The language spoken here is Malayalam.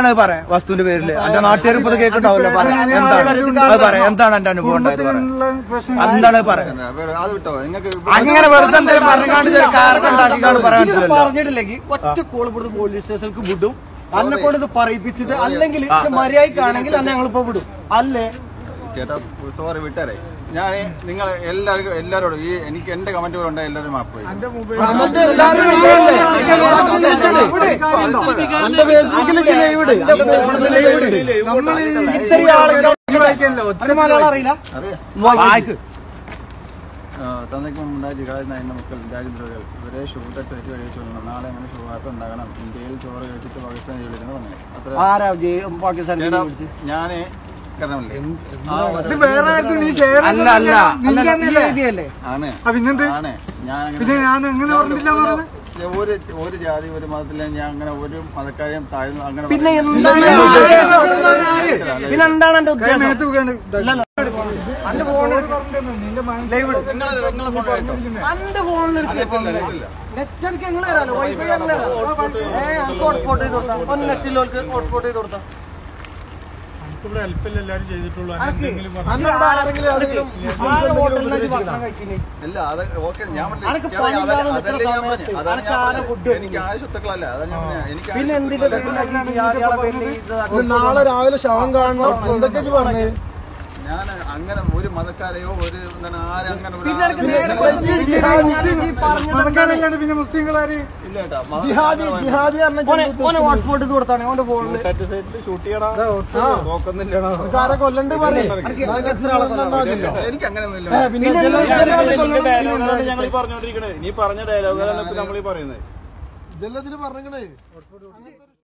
എന്താണ് അത് പറയാ വസ്തുവിന്റെ പേരില് എന്റെ നാട്ടുകാർ ഇപ്പൊ ഇത് കേൾക്കുന്നുണ്ടാവല്ലോ പറയാം എന്താണ് അത് പറയാം എന്താണ് എന്റെ അനുഭവം ഉണ്ടായത് പറയാം എന്താണ് അത് പറയാം അത് വിട്ടോ നിങ്ങൾക്ക് അങ്ങനെ വെറുതെ എന്തെങ്കിലും പറഞ്ഞാണ്ട് ചില കാരൊക്കെ ഉണ്ടാക്കിക്കാണ്ട് പറയാൻ ഇത് പറ്റില്ലല്ലോ പറഞ്ഞിട്ടില്ലെങ്കിൽ ഒറ്റ കോൾ ഇവിടുന്ന് പോലീസ് സ്റ്റേഷനിലേക്ക് വിടും അന്നെ കൊണ്ട് ഇത് പറയിപ്പിച്ചിട്ട് അല്ലെങ്കിൽ ഇത് മര്യാദക്കാണെങ്കിൽ അന്നെ ഞങ്ങളിപ്പോ വിടും അല്ലേ ചേട്ടാ സോറി വിട്ടേരെ ഞാൻ നിങ്ങൾ എല്ലാവർക്കും എല്ലാവരോടും ഈ എനിക്ക് എന്റെ കമന്റ് പോലെ ഉണ്ടായ എല്ലാവരും മാപ്പ് ചോദിക്കും. എന്നിട്ട് എല്ലാവരും എന്റെ ഫേസ്ബുക്കിൽ ലൈവ് ഇട് ഇത്രയും ആളുകൾ അത് മലയാളം അറിയില്ല അറിയാം വായിക്ക് തന്നയ്ക്ക് മുമ്പുണ്ടായ ജിഹാദ് നയന്റെ മക്കൾ രാജ്യദ്രോഹികൾ ഇവരെ ഷൂട്ടടിച്ച് വെടിവെച്ച് കൊല്ലണം നാളെ അങ്ങനെ ശുഭാർത്ത ഉണ്ടാകണം ഇന്ത്യയിൽ ചോറ് കഴിച്ചിട്ട് പാകിസ്ഥാൻ ജയിലിരുന്ന് പറഞ്ഞു അത്ര ആരാ ജയ് പാകിസ്ഥാൻ ചേട്ടാ ഞാന് കാരണമല്ലേ വേറെ ആർക്കും നീ ഷെയർ അല്ല അല്ല എഴുതിയല്ലേ ആണ് പിന്നെന്ത് ആണ് ഞാൻ അങ്ങനെ- പിന്നെ ഞാൻ എങ്ങനെ പറഞ്ഞില്ല എന്ന് പറയുന്നത് ഞാൻ ഒരു ഒരു ജാതി ഒരു മതത്തിലെ ഞാൻ അങ്ങനെ ഒരു മതക്കാരെയും താഴ്ന്നു അങ്ങനെ പിന്നെ പറയുന്നില്ല. എന്താണ് പിന്നെ എന്താണ് എന്റെ ഉദ്ദേശം മേത്ത് വീകാണ് എന്റെ ഫോണിൽ ലൈവ് ഇട്. നിങ്ങളെ നിങ്ങളെ ഫോൺ എടുത്തോ. എന്റെ ഫോണിൽ നെറ്റില്ല, നെറ്റില്ല. നെറ്റ് എനിക്ക് എങ്ങനെ തരാലോ വൈഫൈ അങ്ങനെ തരാം ഹോട്ട്സ്പോട്ട് ചെയ്ത് കൊടുത്താൽ ഒന്ന് നെറ്റിലോർക്ക് ഹോട്ട്സ്പോട്ട് ചെയ്ത് കൊടുത്താൽ ഇവിടെ ഹെൽപ്പല്ലേ എല്ലാരും ചെയ്തിട്ടുള്ളൂ ഹോട്ടലിലേക്ക് ഭക്ഷണം കഴിച്ചിന് ഇല്ല അത് ഓക്കെ ഞാൻ പറഞ്ഞില്ലേ, അനക്ക് ചേട്ടാ, പണി അതല്ല- ഇല്ലാതെ അതല്ലേ നിൽക്കുന്ന ഞാൻ പറഞ്ഞത്. സമയത്ത് അതാണ് അനക്ക് ഞാൻ ആന പറഞ്ഞത്. ഫുഡ് എനിക്ക് ആയ സ്വത്തുക്കളല്ല അതാണ് ഞാൻ പറഞ്ഞത്. എനിക്ക് ആയ പിന്നെ എന്തിന്റെ സ്വത്തുക്കളല്ല. നാളെ രാവിലെ ശവം കാണണം എന്തൊക്കെ പറഞ്ഞു ഞാൻ അങ്ങനെ ഒരു മതക്കാരെയോ ഒരു എന്താണ് ആരും അങ്ങനെ ഒരു പിന്നെ എനിക്ക് ആരും നേരെ പറഞ്ഞത് ഈ പറഞ്ഞത് മതക്കാരല്ലാണ്ട് പിന്നെ മുസ്ലിങ്ങളാര് ഇല്ല കേട്ടോ മത- ജിഹാദി ജിഹാദി ഓനെ ഓനെ ഹോട്ട്സ്പോട്ട് ചെയ്ത് കൊടുത്താണ് ഓന്റെ ഫോണിൽ ആരെ കൊല്ലണ്ട് പറയും എനിക്ക് അങ്ങനെയൊന്നുമില്ല ഞങ്ങൾ ഈ പറഞ്ഞോണ്ടിരിക്കണേ നീ പറഞ്ഞ ഡയലോഗുകളാണ് ഇപ്പൊ നമ്മൾ ഈ പറയുന്നത് ഇതെല്ലാം പറഞ്ഞേ